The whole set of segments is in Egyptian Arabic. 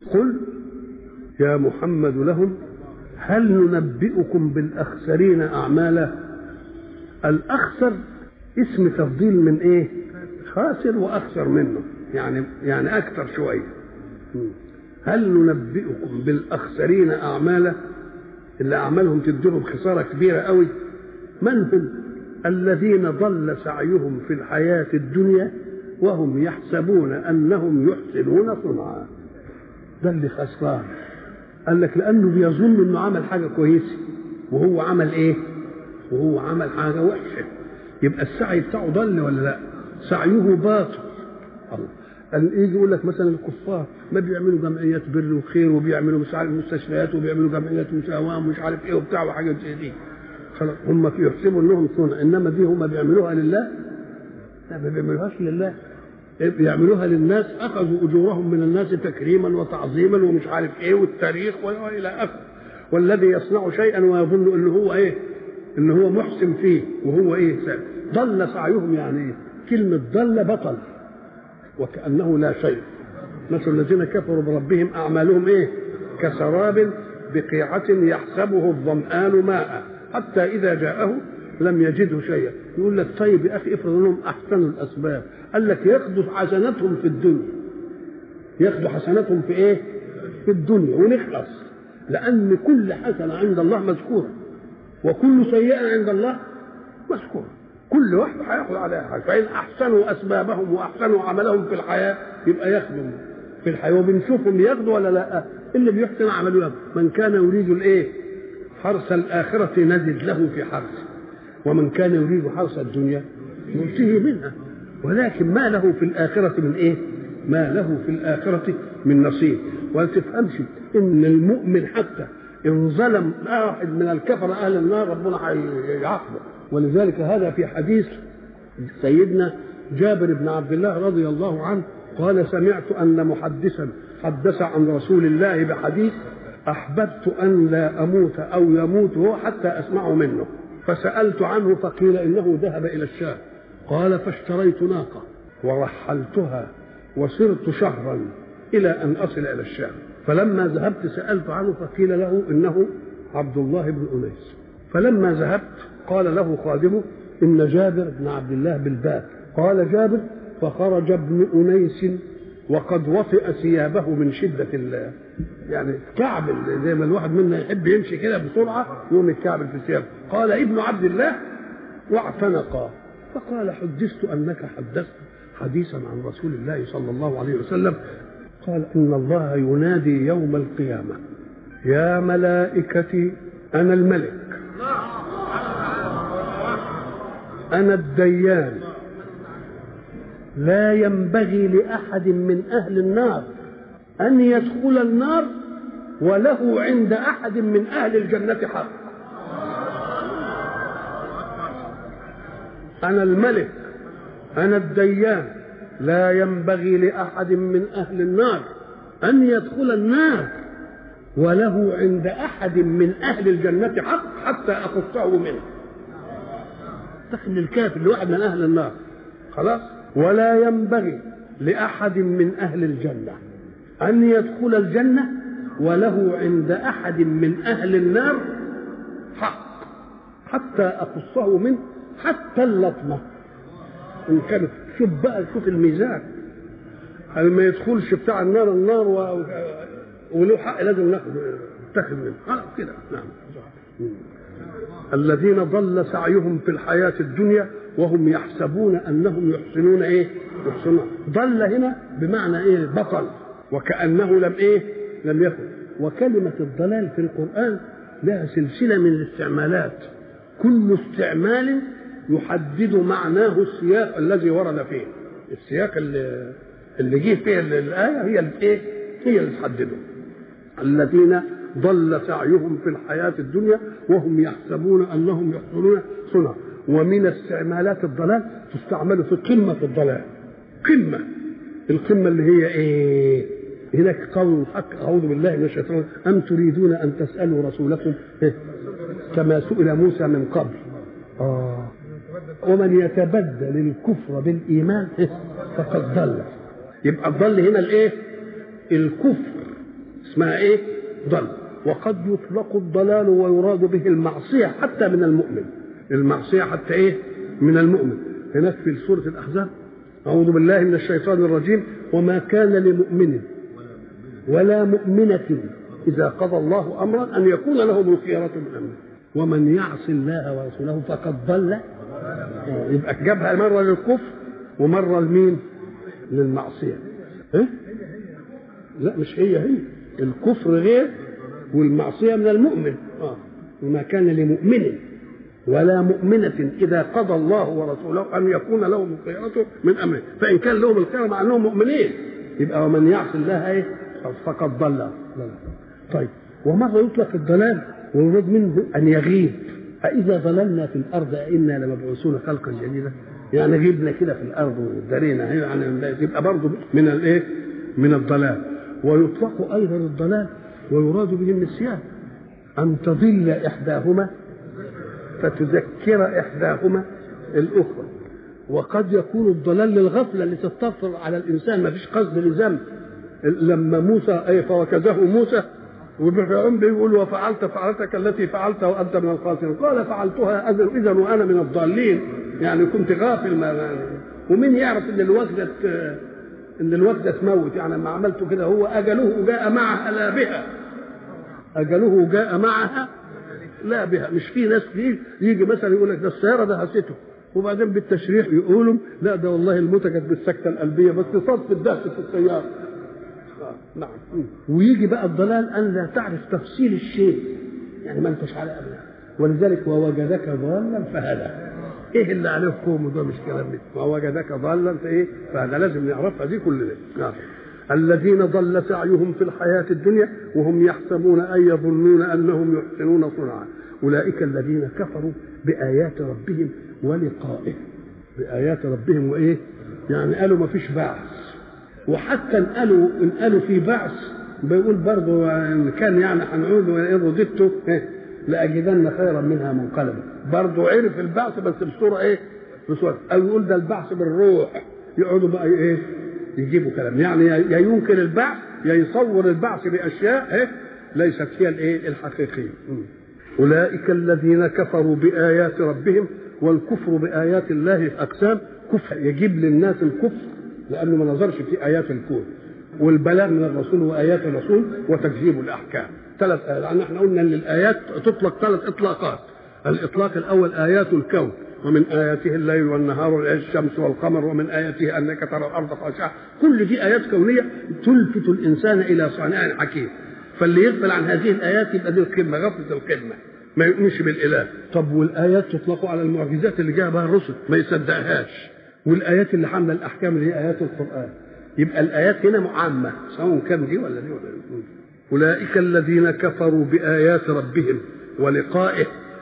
قل يا محمد لهم هل ننبئكم بالاخسرين اعمالا الاخسر اسم تفضيل من ايه خاسر واخسر منه يعني يعني اكثر شويه هل ننبئكم بالاخسرين اعمالا اللي اعمالهم تديهم خساره كبيره قوي من هم الذين ضل سعيهم في الحياه الدنيا وهم يحسبون انهم يحسنون صنعا ده اللي خسران قال لك لانه بيظن انه عمل حاجه كويسه وهو عمل ايه وهو عمل حاجه وحشه يبقى السعي بتاعه ضل ولا لا سعيه باطل الله قال يجي يقول لك مثلا الكفار ما بيعملوا جمعيات بر وخير وبيعملوا مش عارف مستشفيات وبيعملوا جمعيات مساواه ومش عارف ايه وبتاع وحاجات زي دي خلاص هم في يحسبوا انهم صنع انما دي هم بيعملوها لله لا ما بيعملوهاش لله بيعملوها للناس اخذوا اجورهم من الناس تكريما وتعظيما ومش عارف ايه والتاريخ والى اخره والذي يصنع شيئا ويظن ان هو ايه ان هو محسن فيه وهو ايه ضل سعيهم يعني ايه كلمه ضل بطل وكانه لا شيء مثل الذين كفروا بربهم اعمالهم ايه كسراب بقيعه يحسبه الظمآن ماء حتى اذا جاءه لم يجده شيئا يقول لك طيب يا اخي افرض انهم احسنوا الاسباب قال لك ياخذوا حسناتهم في الدنيا ياخذوا حسناتهم في ايه في الدنيا ونخلص لان كل حسنه عند الله مذكوره وكل سيئه عند الله مذكوره كل واحد هياخذ عليها حاجه فان احسنوا اسبابهم واحسنوا عملهم في الحياه يبقى ياخذوا في الحياه وبنشوفهم ياخذوا ولا لا اللي بيحسن عمله ياخذ من كان يريد الايه حرث الاخره نزد له في حرثه ومن كان يريد حرث الدنيا نؤتيه منها ولكن ما له في الآخرة من إيه؟ ما له في الآخرة من نصيب ولا تفهمش إن المؤمن حتى إن ظلم واحد من الكفر أهل النار ربنا هيعاقبه ولذلك هذا في حديث سيدنا جابر بن عبد الله رضي الله عنه قال سمعت أن محدثا حدث عن رسول الله بحديث أحببت أن لا أموت أو يموت هو حتى أسمع منه فسألت عنه فقيل إنه ذهب إلى الشام قال فاشتريت ناقة ورحلتها وسرت شهرا إلى أن أصل إلى الشام فلما ذهبت سألت عنه فقيل له إنه عبد الله بن أنيس فلما ذهبت قال له خادمه إن جابر بن عبد الله بالباب قال جابر فخرج ابن أنيس وقد وطئ ثيابه من شدة الله يعني كعب زي ما الواحد منا يحب يمشي كده بسرعة يقوم يتكعبل في ثيابه قال ابن عبد الله واعتنقا فقال حدثت انك حدثت حديثا عن رسول الله صلى الله عليه وسلم قال ان الله ينادي يوم القيامه يا ملائكتي انا الملك انا الديان لا ينبغي لاحد من اهل النار ان يدخل النار وله عند احد من اهل الجنه حق أنا الملك أنا الديان لا ينبغي لأحد من أهل النار أن يدخل النار وله عند أحد من أهل الجنة حق حتى أخصه منه دخل الكافر لواحد من أهل النار خلاص ولا ينبغي لأحد من أهل الجنة أن يدخل الجنة وله عند أحد من أهل النار حق حتى أخصه منه حتى اللطمة إن كانت شوف بقى شوف الميزان هل ما يدخلش بتاع النار النار و... وله حق لازم ناخد نتخذ منه خلاص كده نعم الذين ضل سعيهم في الحياة الدنيا وهم يحسبون أنهم يحسنون إيه؟ يحسنون ضل هنا بمعنى إيه؟ بطل وكأنه لم إيه؟ لم يكن وكلمة الضلال في القرآن لها سلسلة من الاستعمالات كل استعمال يحدد معناه السياق الذي ورد فيه السياق اللي اللي جه فيه الآية هي الايه؟ هي اللي تحدده الذين ضل سعيهم في الحياة الدنيا وهم يحسبون أنهم يحسنون صنعا ومن استعمالات الضلال تستعمل في قمة الضلال قمة القمة اللي هي إيه هناك قول الحق أعوذ بالله من الشيطان أم تريدون أن تسألوا رسولكم إيه؟ كما سئل موسى من قبل آه ومن يتبدل الكفر بالإيمان إيه؟ فقد ضل يبقى الضل هنا الإيه الكفر اسمها ايه ضل وقد يطلق الضلال ويراد به المعصية حتى من المؤمن المعصية حتى ايه من المؤمن هناك في سورة الأحزاب أعوذ بالله من الشيطان الرجيم وما كان لمؤمن ولا مؤمنة إذا قضى الله أمرا أن يكون لهم الخيرة من أمره ومن يعص الله ورسوله فقد ضل يبقى جابها مرة للكفر ومرة لمين؟ للمعصية إيه؟ لا مش هي هي الكفر غير والمعصية من المؤمن آه. وما كان لمؤمن ولا مؤمنة إذا قضى الله ورسوله أن يكون لهم الخيرة من أمره فإن كان لهم الخيرة مع أنهم مؤمنين يبقى ومن يعص الله إيه فقد ضل طيب ومرة يطلق الضلال ويراد منه أن يغيب أإذا ضللنا في الأرض أئنا لمبعوثون خلقا جديدا يعني غيبنا كده في الأرض ودارينا يعني يبقى برضه من الإيه من الضلال ويطلق أيضا الضلال ويراد به النسيان أن تضل إحداهما فتذكر إحداهما الأخرى وقد يكون الضلال للغفلة اللي تستفر على الإنسان ما فيش قصد لذنب لما موسى أي فوكزه موسى وفرعون بيقول وفعلت فعلتك التي فعلتها وأنت من الخاسرين قال فعلتها إذا وأنا من الضالين يعني كنت غافل ما ومين يعرف ان الوجدة ان الوجدة تموت يعني لما عملته كده هو اجله جاء معها لا بها اجله جاء معها لا بها مش في ناس كتير يجي مثلا يقول لك ده السياره ده هسته وبعدين بالتشريح يقولوا لا ده والله الموتة كانت بالسكتة القلبية بس صدف الدهس في السيارة نعم ويجي بقى الضلال أن لا تعرف تفصيل الشيء يعني ما انتش على أبدا ولذلك ووجدك ضالا فهدى ايه اللي عليه كوم ده مش كلام ما وجدك ضالا فايه فهذا لازم نعرفها دي كلنا نعم الذين ضل سعيهم في الحياة الدنيا وهم يحسبون أي يظنون أنهم يحسنون صنعا أولئك الذين كفروا بآيات ربهم ولقائه بآيات ربهم وإيه يعني قالوا ما فيش بعث وحتى ان قالوا ان قالوا في بعث بيقول برضه ان كان يعني هنعود وان رددت لاجدن خيرا منها منقلبا برضه عرف البعث بس بصوره ايه؟ بصوره او يقول ده البعث بالروح يقعدوا بقى ايه؟ يجيبوا كلام يعني يا ينكر البعث يا يصور البعث باشياء إيه؟ ليست هي الايه؟ الحقيقيه. اولئك الذين كفروا بايات ربهم والكفر بايات الله اقسام كفر يجيب للناس الكفر لانه ما نظرش في ايات الكون والبلاغ من الرسول وايات الرسول وتكذيب الاحكام ثلاث آيات يعني احنا قلنا ان الايات تطلق ثلاث اطلاقات الاطلاق الاول ايات الكون ومن اياته الليل والنهار والشمس والقمر ومن اياته انك ترى الارض خاشعه كل دي ايات كونيه تلفت الانسان الى صانع حكيم فاللي يغفل عن هذه الايات يبقى دي القمه غفله القمه ما يؤمنش بالاله طب والايات تطلق على المعجزات اللي جاء بها الرسل ما يصدقهاش والايات اللي حامله الاحكام اللي هي ايات القران يبقى الايات هنا عامه سواء كان دي ولا دي ولا دي اولئك الذين كفروا بايات ربهم ولقائه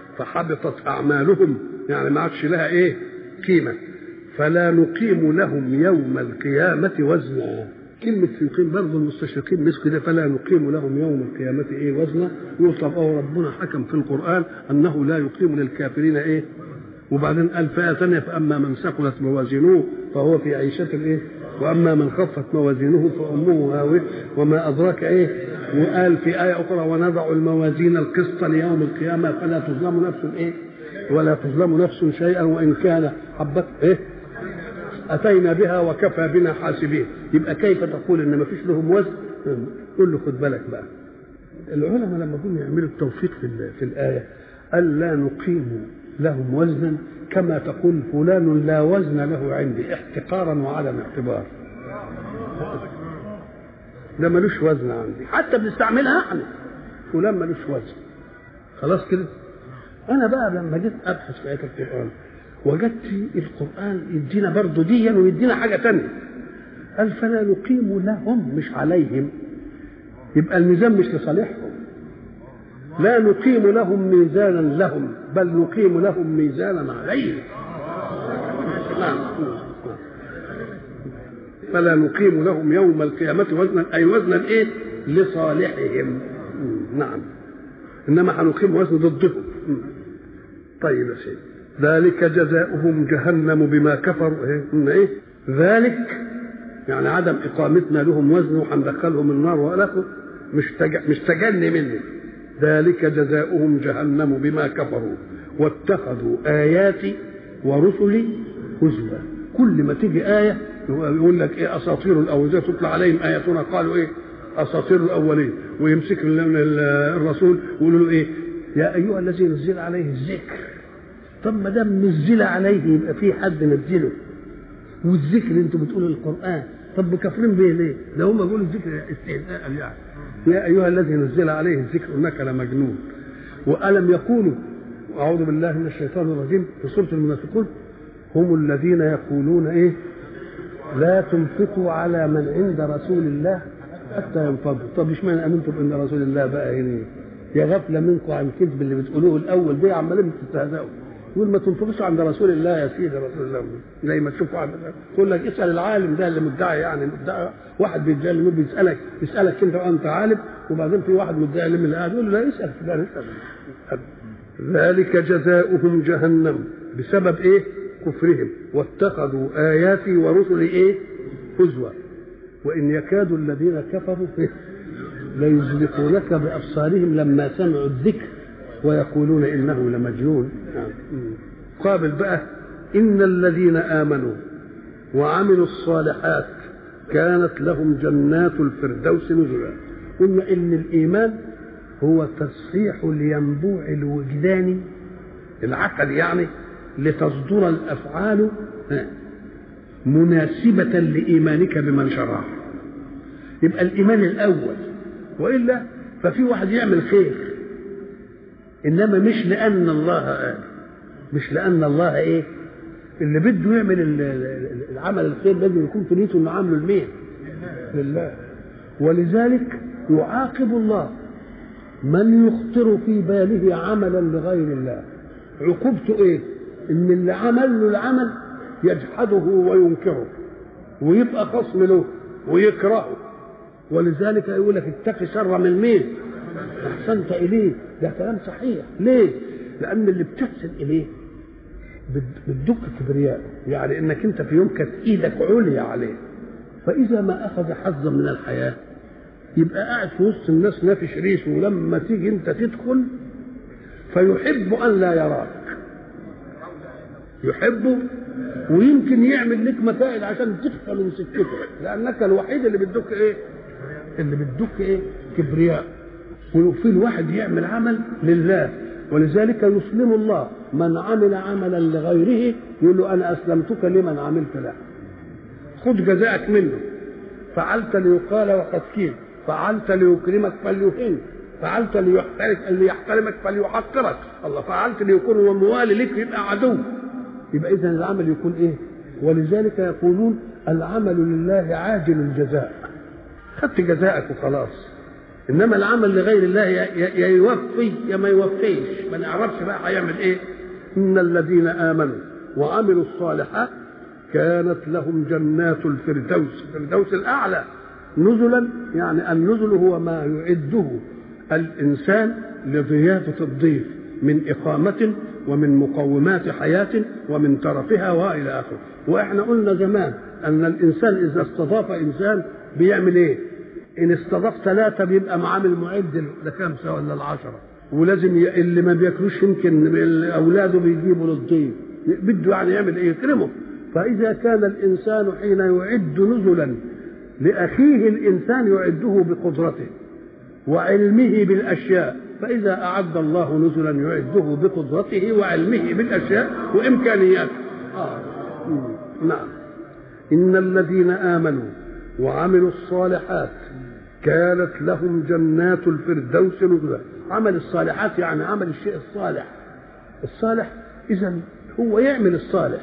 فحبطت اعمالهم يعني ما عادش لها ايه قيمه فلا نقيم لهم يوم القيامه وزنا كلمة يقيم برضه المستشرقين مسكوا كده فلا نقيم لهم يوم القيامة إيه وزنا يقول طب أه ربنا حكم في القرآن أنه لا يقيم للكافرين إيه وبعدين قال فئة ثانية فأما من ثقلت موازينه فهو في عيشة الإيه وأما من خفت موازينه فأمه هاوية وما أدراك إيه وقال في آية أخرى ونضع الموازين القسط ليوم القيامة فلا تظلم نفس إيه ولا تظلم نفس شيئا وإن كان حبت إيه أتينا بها وكفى بنا حاسبين يبقى كيف تقول إن ما فيش لهم وزن قل له خد بالك بقى العلماء لما جم يعملوا التوفيق في, في الآية قال لا نقيم لهم وزنا كما تقول فلان لا وزن له عندي احتقارا وعدم اعتبار ده ملوش وزن عندي حتى بنستعملها احنا فلان ملوش وزن خلاص كده انا بقى لما جيت ابحث في ايه القران وجدت القران يدينا برضه ديا ويدينا حاجه ثانيه قال فلا نقيم لهم مش عليهم يبقى الميزان مش لصالحهم لا نقيم لهم ميزانا لهم بل نقيم لهم ميزانا عليهم نعم فلا نقيم لهم يوم القيامة وزنا أي وزنا إيه؟ لصالحهم نعم إنما هنقيم وزن ضدهم طيب يا سيدي ذلك جزاؤهم جهنم بما كفروا إيه؟ إن إيه؟ ذلك يعني عدم إقامتنا لهم وزن وهندخلهم النار وإلى مش تج... مش تجني مني ذلك جزاؤهم جهنم بما كفروا واتخذوا آياتي ورسلي هزوا كل ما تيجي آية يقول لك إيه أساطير الأولين تطلع عليهم آياتنا قالوا إيه أساطير الأولين ويمسك الرسول ويقول له إيه يا أيها الذي نزل عليه الذكر طب ما دام نزل عليه يبقى في حد نزله والذكر انتوا بتقولوا القرآن طب مكفرين به ليه؟ ده هم بيقولوا الذكر استهزاء يعني يا ايها الذي نزل عليه الذكر انك لمجنون والم يقولوا اعوذ بالله من الشيطان الرجيم في سوره المنافقون هم الذين يقولون ايه لا تنفقوا على من عند رسول الله حتى ينفضوا طب اشمعنى امنتم ان رسول الله بقى هنا يا غفله منكم عن الكذب اللي بتقولوه الاول ده عمالين بتستهزئوا يقول ما تنفقش عند رسول الله يا سيدي رسول الله زي ما تشوفوا عند تقول لك اسال العالم ده اللي مدعي يعني مدعي واحد بيدعي له بيسالك يسالك انت وانت عالم وبعدين في واحد مدعي له اللي قاعد يقول له لا اسال فلان اسال ذلك جزاؤهم جهنم بسبب ايه؟ كفرهم واتخذوا اياتي ورسلي ايه؟ هزوا وان يكاد الذين كفروا ليزلقونك بابصارهم لما سمعوا الذكر ويقولون انه لمجنون قابل بقى ان الذين امنوا وعملوا الصالحات كانت لهم جنات الفردوس نزلا قلنا ان الايمان هو تصحيح الينبوع الوجداني العقل يعني لتصدر الافعال مناسبة لإيمانك بمن شرع يبقى الإيمان الأول وإلا ففي واحد يعمل خير انما مش لان الله قال مش لان الله ايه اللي بده يعمل العمل الخير لازم يكون في نيته انه عامله لمين؟ لله ولذلك يعاقب الله من يخطر في باله عملا لغير الله عقوبته ايه؟ ان اللي عمل له العمل يجحده وينكره ويبقى خصم له ويكرهه ولذلك يقول لك اتق شر من مين؟ احسنت اليه ده كلام صحيح ليه لان اللي بتحسن اليه بتدق كبرياء يعني انك انت في يوم كانت ايدك عليا عليه فاذا ما اخذ حظا من الحياه يبقى قاعد في وسط الناس نافش ريشه ولما تيجي انت تدخل فيحب ان لا يراك يحبه ويمكن يعمل لك مسائل عشان تخفى من سكته لانك الوحيد اللي بتدك ايه اللي بتدك ايه كبرياء وفي الواحد يعمل عمل لله ولذلك يسلم الله من عمل عملا لغيره يقول له انا اسلمتك لمن عملت له خذ جزاءك منه فعلت ليقال وقد كيل فعلت ليكرمك فليهنك فعلت ليحترك ليحترمك فليحقرك الله فعلت ليكون موالي لك يبقى عدو يبقى اذا العمل يكون ايه ولذلك يقولون العمل لله عاجل الجزاء خدت جزاءك وخلاص انما العمل لغير الله يا يوفي يا ما يوفيش ما نعرفش بقى هيعمل ايه ان الذين امنوا وعملوا الصالحات كانت لهم جنات الفردوس الفردوس الاعلى نزلا يعني النزل هو ما يعده الانسان لضيافه الضيف من اقامه ومن مقومات حياه ومن ترفها والى اخره واحنا قلنا زمان ان الانسان اذا استضاف انسان بيعمل ايه ان استضاف ثلاثه بيبقى معاه المعد لخمسه ولا العشره ولازم ي... اللي ما بياكلوش يمكن اولاده بيجيبوا للضيف بده يعني يعمل ايه يكرمه فاذا كان الانسان حين يعد نزلا لاخيه الانسان يعده بقدرته وعلمه بالاشياء فاذا اعد الله نزلا يعده بقدرته وعلمه بالاشياء وامكانياته آه. نعم ان الذين امنوا وعملوا الصالحات كانت لهم جنات الفردوس نزلا عمل الصالحات يعني عمل الشيء الصالح الصالح اذا هو يعمل الصالح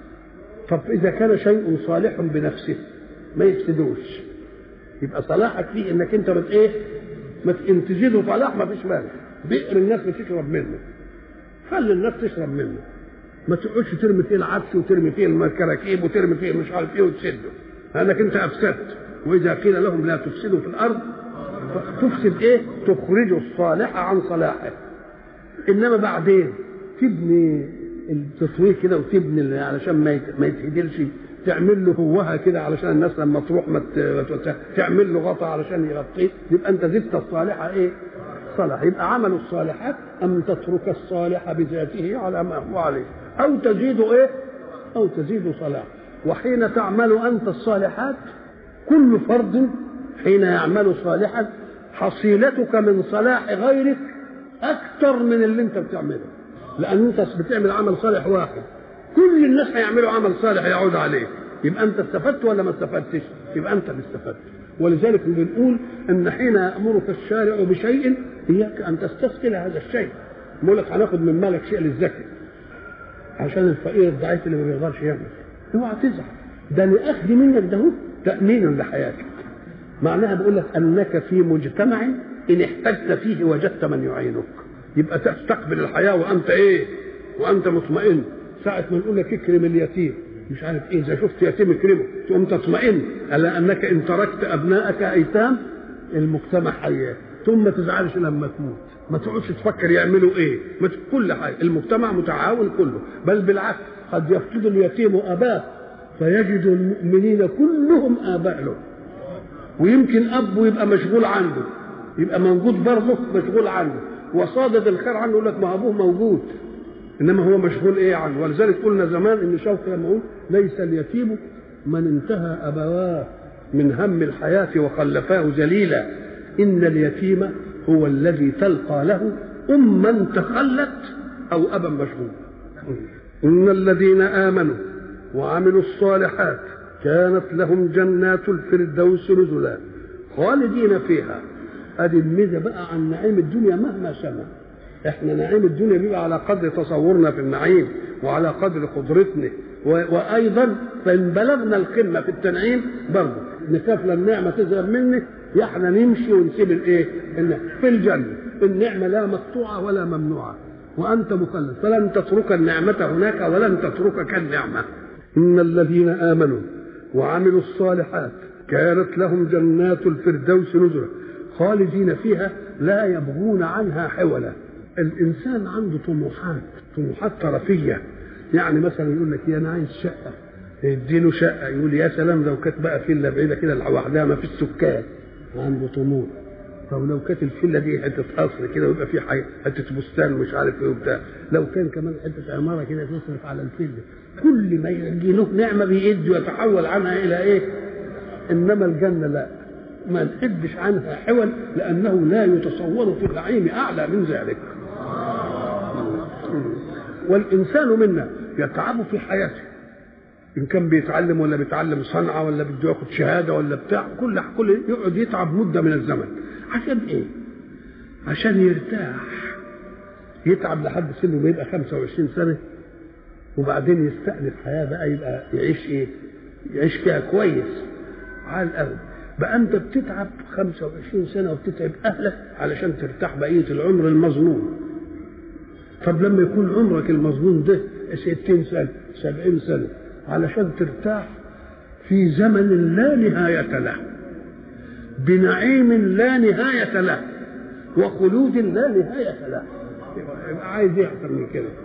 طب اذا كان شيء صالح بنفسه ما يفسدوش يبقى صلاحك فيه انك انت بت ايه ما تنتجده صلاح ما فيش مانع بئر الناس بتشرب منه خلي الناس تشرب منه ما تقعدش ترمي فيه العفش وترمي فيه الكراكيب وترمي فيه مش عارف ايه وتسده لانك انت افسدت واذا قيل لهم لا تفسدوا في الارض تفسد ايه تخرج الصالح عن صلاحه انما بعدين تبني التصوير كده وتبني علشان ما ما يتهدلش تعمل له هوها كده علشان الناس لما تروح ما تعمل له غطا علشان يغطيه يبقى انت زدت الصالحه ايه؟ صلاح يبقى عمل الصالحات ان تترك الصالح بذاته على ما هو عليه او تزيد ايه؟ او تزيد صلاح وحين تعمل انت الصالحات كل فرد حين يعمل صالحا حصيلتك من صلاح غيرك اكثر من اللي انت بتعمله لان انت بتعمل عمل صالح واحد كل الناس هيعملوا عمل صالح يعود عليه يبقى انت استفدت ولا ما استفدتش يبقى انت اللي استفدت ولذلك بنقول ان حين يامرك الشارع بشيء اياك ان تستثقل هذا الشيء بيقول لك هناخد من مالك شيء للزكاه عشان الفقير الضعيف اللي ما بيقدرش يعمل اوعى تزعل ده لاخذ منك ده تامين لحياتك معناها بيقول لك انك في مجتمع ان احتجت فيه وجدت من يعينك يبقى تستقبل الحياه وانت ايه وانت مطمئن ساعة ما نقول لك اكرم اليتيم مش عارف ايه اذا شفت يتيم اكرمه تقوم تطمئن على انك ان تركت ابنائك ايتام المجتمع حياه ثم ما تزعلش لما تموت ما تقعدش تفكر يعملوا ايه ما كل حاجه المجتمع متعاون كله بل بالعكس قد يفقد اليتيم اباه فيجد المؤمنين كلهم اباء له ويمكن اب يبقى مشغول عنده يبقى موجود برضه مشغول عنده وصادد الخير عنه يقول لك ما ابوه موجود انما هو مشغول ايه عنه ولذلك قلنا زمان ان شوقي لما يقول ليس اليتيم من انتهى ابواه من هم الحياه وخلفاه ذليلا ان اليتيم هو الذي تلقى له اما تخلت او ابا مشغول ان الذين امنوا وعملوا الصالحات كانت لهم جنات الفردوس نزلا خالدين فيها ادي الميزه بقى عن نعيم الدنيا مهما سمع احنا نعيم الدنيا بيبقى على قدر تصورنا في النعيم وعلى قدر قدرتنا وايضا فان بلغنا القمه في التنعيم برضه نخاف لما النعمه تذهب منك يا احنا نمشي ونسيب الايه؟ في الجنه النعمه لا مقطوعه ولا ممنوعه وانت مخلد فلن تترك النعمه هناك ولن تتركك النعمه ان الذين امنوا وعملوا الصالحات كانت لهم جنات الفردوس نزلا خالدين فيها لا يبغون عنها حولا الانسان عنده طموحات طموحات طرفيه يعني مثلا يقول لك انا عايز شقه يديله شقه يقول يا سلام لو كانت بقى فيلا بعيده كده لوحدها ما فيش سكان عنده طموح طب لو كانت الفيلا دي حته قصر كده ويبقى في حاجه حته بستان مش عارف ايه وبتاع لو كان كمان حته عماره كده تصرف على الفيلا كل ما يجي له نعمه بيدي ويتحول عنها الى ايه؟ انما الجنه لا ما نحبش عنها حول لانه لا يتصور في النعيم اعلى من ذلك والانسان منا يتعب في حياته ان كان بيتعلم ولا بيتعلم صنعه ولا بده ياخد شهاده ولا بتاع كل كل يقعد يتعب مده من الزمن عشان ايه؟ عشان يرتاح يتعب لحد سنه ما يبقى 25 سنه وبعدين يستأنف حياه بقى يبقى يعيش ايه؟ يعيش فيها كويس على الاول بقى انت بتتعب 25 سنه وبتتعب اهلك علشان ترتاح بقيه العمر المظنون طب لما يكون عمرك المظنون ده 60 سنه 70 سنه علشان ترتاح في زمن لا نهايه له بنعيم لا نهايه له وخلود لا نهايه له يبقى عايز ايه اكتر من كده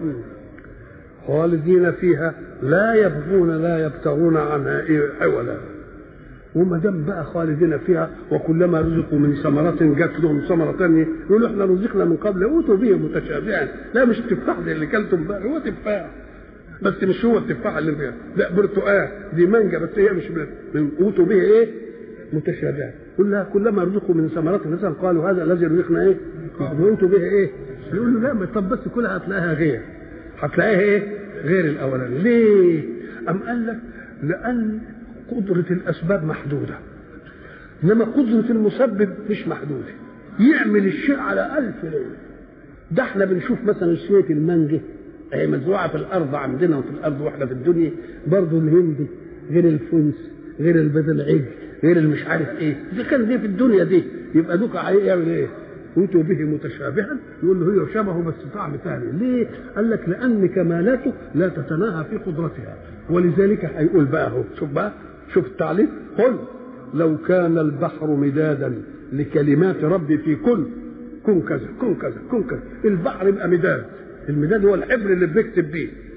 خالدين فيها لا يبغون لا يبتغون عنها إيه حولا وما دام بقى خالدين فيها وكلما رزقوا من ثمرات جات لهم ثمره ثانيه يقولوا احنا رزقنا من قبل اوتوا به متشابها لا مش التفاح ده اللي كلتم بقى هو تفاح بس مش هو التفاح اللي فيها لا برتقال دي مانجا بس هي مش من اوتوا به ايه متشابها كلها كلما رزقوا من ثمرات مثلا قالوا هذا الذي رزقنا ايه اوتوا به ايه يقول له لا طب بس كلها هتلاقيها غير هتلاقيها ايه غير الاولاني ليه ام قال لك لان قدرة الأسباب محدودة إنما قدرة المسبب مش محدودة يعمل الشيء على ألف ليلة ده احنا بنشوف مثلا شوية المانجا هي مزروعة في الأرض عندنا وفي الأرض واحنا في الدنيا برضه الهندي غير الفنس غير البيض العجل غير المش عارف ايه ده كان دي في الدنيا دي يبقى دوك يعمل ايه اوتوا به متشابها يقول له هي شبهه بس طعم ثاني ليه؟ قال لك لان كمالاته لا تتناهى في قدرتها ولذلك هيقول بقى اهو شوف بقى شوف التعليق قل لو كان البحر مدادا لكلمات ربي في كل كن كذا كن كذا كن كذا البحر يبقى مداد المداد هو الحبر اللي بنكتب بيه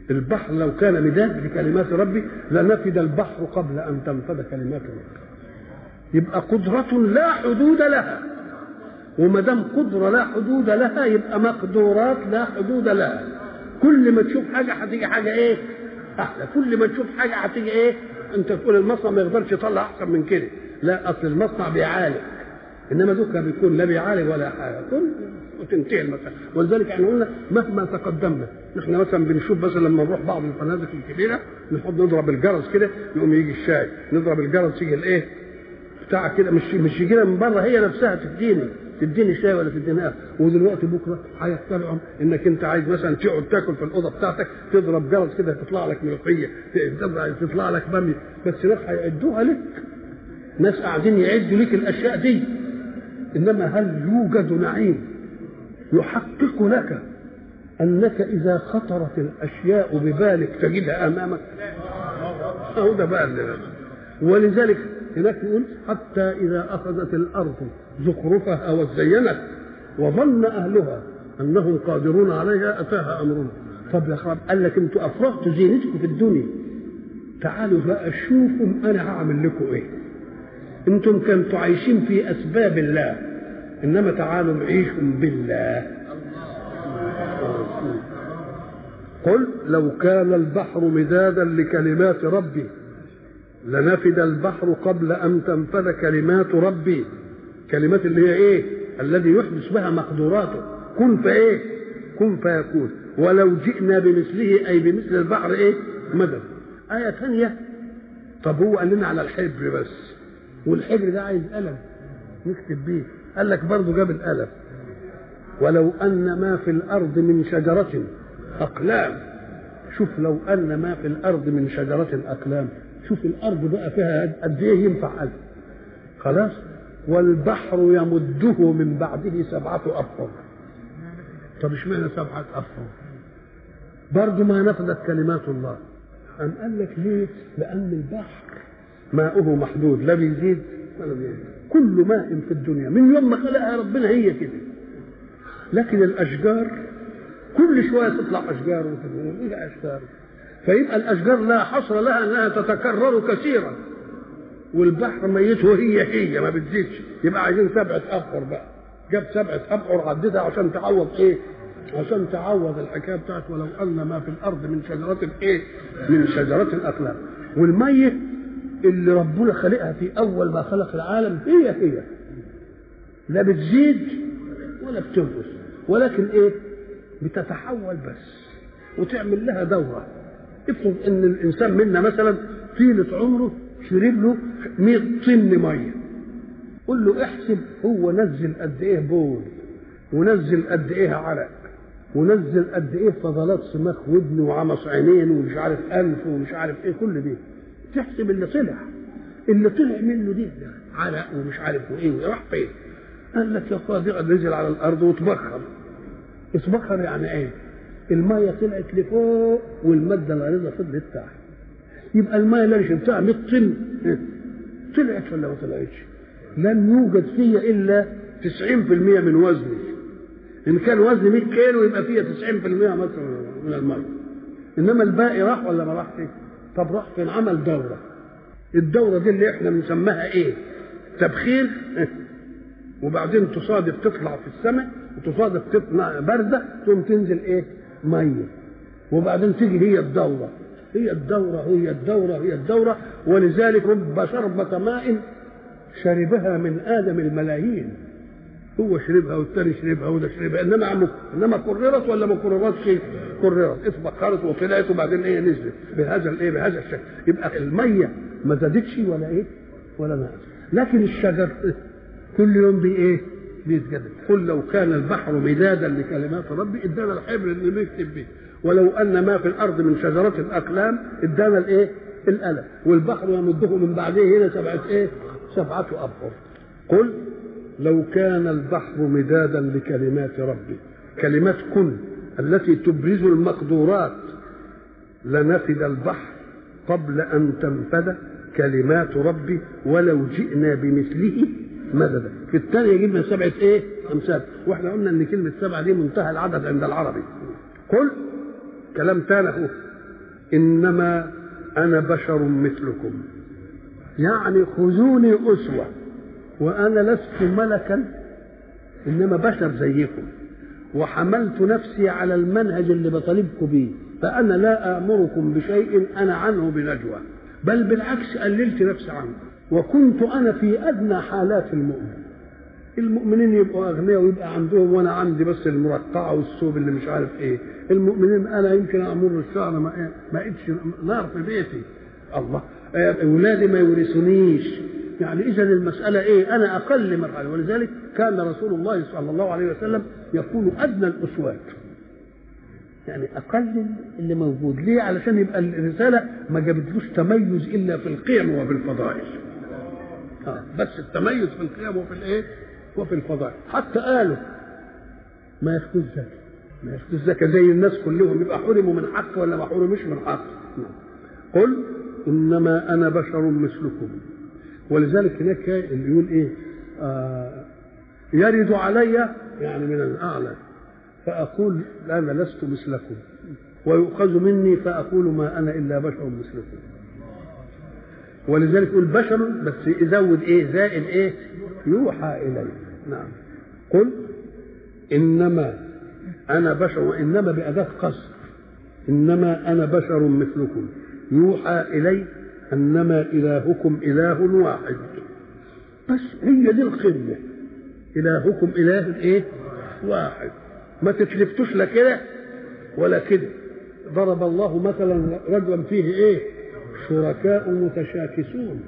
البحر لو كان مداد لكلمات ربي لنفد البحر قبل ان تنفد كلمات ربي يبقى قدرة لا حدود لها وما دام قدرة لا حدود لها يبقى مقدورات لا حدود لها كل ما تشوف حاجة هتيجي حاجة ايه؟ أحلى كل ما تشوف حاجة هتيجي ايه؟ أنت تقول المصنع ما يقدرش يطلع أحسن من كده لا أصل المصنع بيعالج انما ذكر بيكون لا بيعالج ولا حاجه كل وتنتهي المساله ولذلك احنا قلنا مهما تقدمنا احنا مثلا بنشوف مثلا لما نروح بعض الفنادق الكبيره نحط نضرب الجرس كده يقوم يجي الشاي نضرب الجرس يجي الايه بتاع كده مش مش يجينا من بره هي نفسها تديني تديني شاي ولا تديني قهوه ودلوقتي بكره هيخترعوا انك انت عايز مثلا تقعد تاكل في الاوضه بتاعتك تضرب جرس كده تطلع لك ملوخيه تطلع لك باميه بس ناس هيعدوها لك ناس قاعدين يعدوا لك الاشياء دي انما هل يوجد نعيم يحقق لك انك اذا خطرت الاشياء ببالك تجدها امامك اهو ده بقى اللي ولذلك هناك يقول حتى اذا اخذت الارض زخرفها وزينت وظن اهلها انهم قادرون عليها اتاها امرنا طب يا خراب قال لك انتوا افرغتوا زينتكم في الدنيا تعالوا بقى شوفوا انا هعمل لكم ايه انتم كنتوا عايشين في اسباب الله انما تعالوا نعيشوا بالله قل لو كان البحر مدادا لكلمات ربي لنفد البحر قبل ان تنفذ كلمات ربي كلمات اللي هي ايه الذي يحدث بها مقدوراته كن فايه كن فيكون ولو جئنا بمثله اي بمثل البحر ايه مدد ايه ثانيه طب هو قال لنا على الحبر بس والحبر ده عايز قلم نكتب بيه قال لك برضه جاب القلم ولو ان ما في الارض من شجره اقلام شوف لو ان ما في الارض من شجره اقلام شوف الارض بقى فيها قد ايه ينفع قلم خلاص والبحر يمده من بعده سبعه ابحر طب اشمعنى سبعه ابحر برضه ما نفذت كلمات الله أم قال لك ليه؟ لأن البحر ماؤه محدود لا بيزيد ولا بيزيد كل ماء في الدنيا من يوم ما خلقها ربنا هي كده لكن الاشجار كل شويه تطلع اشجار وتطلع اشجار فيبقى الاشجار لا حصر لها انها تتكرر كثيرا والبحر ميته هي هي ما بتزيدش يبقى عايزين سبعه ابحر بقى جاب سبعه ابحر عددها عشان تعوض ايه؟ عشان تعوض الحكايه بتاعت ولو ان ما في الارض من شجره ايه؟ من شجره اقلام والميه اللي ربنا خلقها في اول ما خلق العالم هي هي لا بتزيد ولا بتنقص ولكن ايه بتتحول بس وتعمل لها دوره افرض ان الانسان منا مثلا طيله عمره شرب له 100 طن ميه قول له احسب هو نزل قد ايه بول ونزل قد ايه عرق ونزل قد ايه فضلات سماخ ودن وعمص عينين ومش عارف انف ومش عارف ايه كل دي تحسب اللي طلع اللي طلع منه دي عرق ومش عارف ايه راح فين قال لك يا اخويا نزل على الارض وتبخر اتبخر يعني ايه الميه طلعت لفوق والماده الغليظه فضلت تحت يبقى الميه اللي شربتها 100 طن طلعت ولا ما طلعتش لم يوجد فيها الا 90% من وزني ان كان وزني 100 كيلو يبقى فيها 90% مثلا من الميه انما الباقي راح ولا ما راحش طب راح فين عمل دوره الدوره دي اللي احنا بنسميها ايه تبخير وبعدين تصادف تطلع في السماء وتصادف تطلع بارده ثم تنزل ايه ميه وبعدين تيجي هي الدوره هي الدوره هي الدوره هي الدوره ولذلك رب شربة ماء شربها من ادم الملايين هو شربها والثاني شربها وده شربها انما عم انما كررت ولا ما كررتش؟ كررت اتبخرت وطلعت وبعدين ايه نزلت بهذا الايه بهذا الشكل يبقى الميه ما زادتش ولا ايه؟ ولا نقص لكن الشجر كل يوم بي ايه؟ بيتجدد قل لو كان البحر مدادا لكلمات ربي ادانا الحبر اللي نكتب به ولو ان ما في الارض من شجره الاقلام ادانا الايه؟ القلم والبحر يمده من بعده هنا سبعه ايه؟ سبعه ابحر قل لو كان البحر مدادا لكلمات ربي كلمات كن التي تبرز المقدورات لنفد البحر قبل ان تنفد كلمات ربي ولو جئنا بمثله مددا في الثانيه جبنا سبعه ايه امثال واحنا قلنا ان كلمه سبعه دي منتهى العدد عند العربي قل كلام تاني اهو انما انا بشر مثلكم يعني خذوني اسوه وانا لست ملكا انما بشر زيكم وحملت نفسي على المنهج اللي بطالبكم بيه فانا لا امركم بشيء انا عنه بنجوى بل بالعكس قللت نفسي عنه وكنت انا في ادنى حالات المؤمن المؤمنين يبقوا اغنياء ويبقى عندهم وانا عندي بس المرقعه والثوب اللي مش عارف ايه المؤمنين انا يمكن امر الشهر ما ما اقيدش نار في بيتي الله اولادي ما يورثونيش يعني اذا المساله ايه انا اقل مرحله ولذلك كان رسول الله صلى الله عليه وسلم يقول ادنى الاسوات يعني اقل اللي موجود ليه علشان يبقى الرساله ما جابتلوش تميز الا في القيم وفي الفضائل آه بس التميز في القيم وفي الايه وفي الفضائل حتى قالوا ما ياخدوش زكاه ما ياخدوش زكاه زي الناس كلهم يبقى حرموا من حق ولا ما حرموش من حق قل انما انا بشر مثلكم ولذلك هناك اللي يقول ايه آه يرد علي يعني من الاعلى فاقول انا لست مثلكم ويؤخذ مني فاقول ما انا الا بشر مثلكم ولذلك يقول بشر بس يزود ايه زائد ايه يوحى الي نعم قل انما انا بشر وانما باداه قصر انما انا بشر مثلكم يوحى الي انما الهكم اله واحد بس هي دي القمه الهكم اله ايه واحد ما تتلفتوش لا كده ولا كده ضرب الله مثلا رجلا فيه ايه شركاء متشاكسون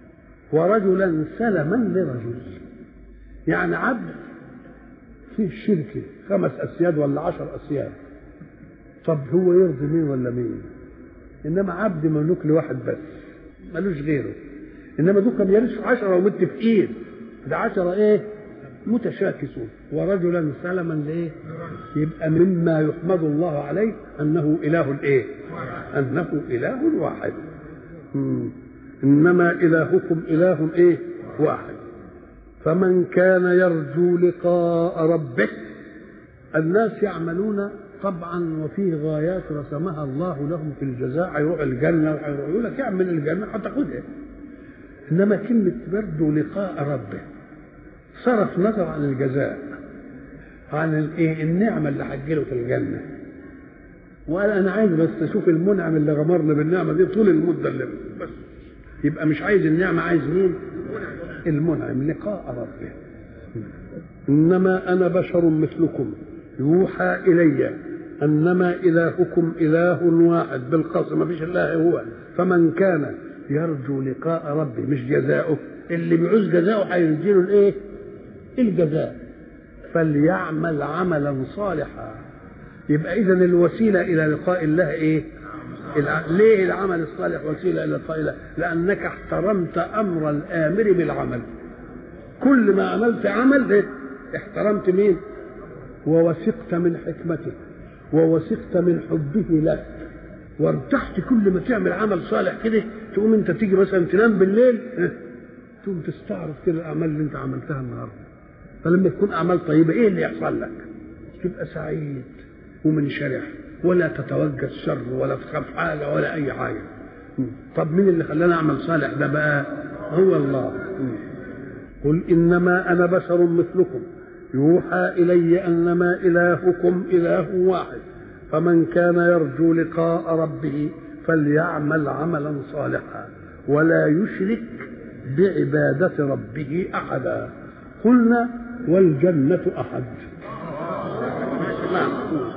ورجلا سلما لرجل يعني عبد فيه شركة خمس أسياد ولا عشر أسياد طب هو يرضي مين ولا مين إنما عبد مملوك لواحد بس ملوش غيره إنما دول كان يرث عشرة ومتفقين ده عشرة إيه متشاكسون ورجلا سلما لايه يبقى مما يحمد الله عليه انه اله الايه انه اله واحد مم. انما الهكم اله ايه واحد فمن كان يرجو لقاء ربه الناس يعملون طبعا وفيه غايات رسمها الله لهم في الجزاء هيروح الجنه وهيروح يقول لك اعمل الجنه هتاخدها انما كلمه يرجو لقاء ربه صرف نظر عن الجزاء عن الايه النعمه اللي هتجيله في الجنه وقال انا عايز بس اشوف المنعم اللي غمرنا بالنعمه دي طول المده اللي بس يبقى مش عايز النعمه عايز مين المنعم لقاء ربه انما انا بشر مثلكم يوحى الي انما الهكم اله واحد بالقصر ما فيش الا هو فمن كان يرجو لقاء ربه مش جزاؤه اللي بيعوز جزاؤه هيديله الايه الجزاء فليعمل عملا صالحا يبقى اذا الوسيله الى لقاء الله ايه الع... ليه العمل الصالح وسيله الى لقاء الله لانك احترمت امر الامر بالعمل كل ما عملت عمل إيه؟ احترمت مين ووثقت من حكمته ووثقت من حبه لك وارتحت كل ما تعمل عمل صالح كده تقوم انت تيجي مثلا تنام بالليل تقوم تستعرض كده الاعمال اللي انت عملتها النهارده فلما تكون اعمال طيبه ايه اللي يحصل لك؟ تبقى سعيد ومنشرح ولا تتوجه الشر ولا تخاف حاجه ولا اي حاجه طب مين اللي خلاني اعمل صالح ده بقى؟ هو الله قل انما انا بشر مثلكم يوحى الي انما الهكم اله واحد فمن كان يرجو لقاء ربه فليعمل عملا صالحا ولا يشرك بعبادة ربه أحدا قلنا والجنة أحد نعم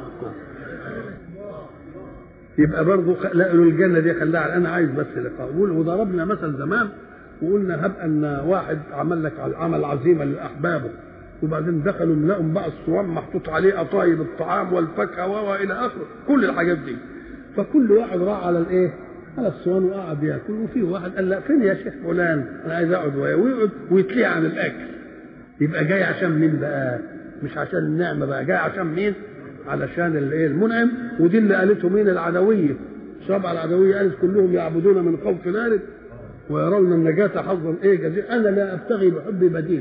يبقى برضه لا الجنة دي خلاها أنا عايز بس لقاء وضربنا مثل زمان وقلنا هب أن واحد عمل لك عمل عزيمة لأحبابه وبعدين دخلوا لقوا بقى الصوان محطوط عليه قطايب الطعام والفاكهه والى اخره كل الحاجات دي فكل واحد راح على الايه؟ على الصوان وقعد ياكل وفي واحد قال لا فين يا شيخ فلان؟ انا عايز اقعد وياه ويقعد ويتليه عن الاكل يبقى جاي عشان مين بقى؟ مش عشان النعمه بقى جاي عشان مين؟ علشان الايه المنعم ودي اللي قالته مين العدويه سبع العدويه قالت كلهم يعبدون من خوف ذلك ويرون النجاة حظا ايه جزيل انا لا ابتغي بحبي بديلا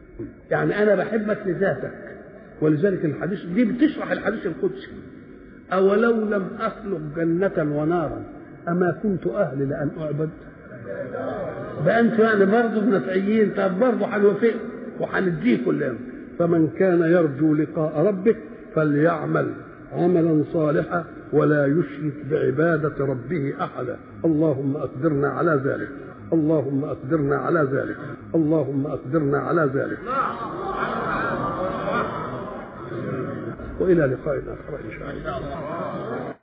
يعني انا بحبك لذاتك ولذلك الحديث دي بتشرح الحديث القدسي أولو لم أخلق جنة ونارا أما كنت أهل لأن أعبد ده أنتوا يعني برضه نفعيين طب برضه هنوافق وهنديه كلنا فمن كان يرجو لقاء ربه فليعمل عملا صالحا ولا يشرك بعبادة ربه أحدا اللهم أقدرنا على ذلك اللهم أقدرنا على ذلك اللهم أقدرنا على ذلك وإلى لقاء آخر إن شاء الله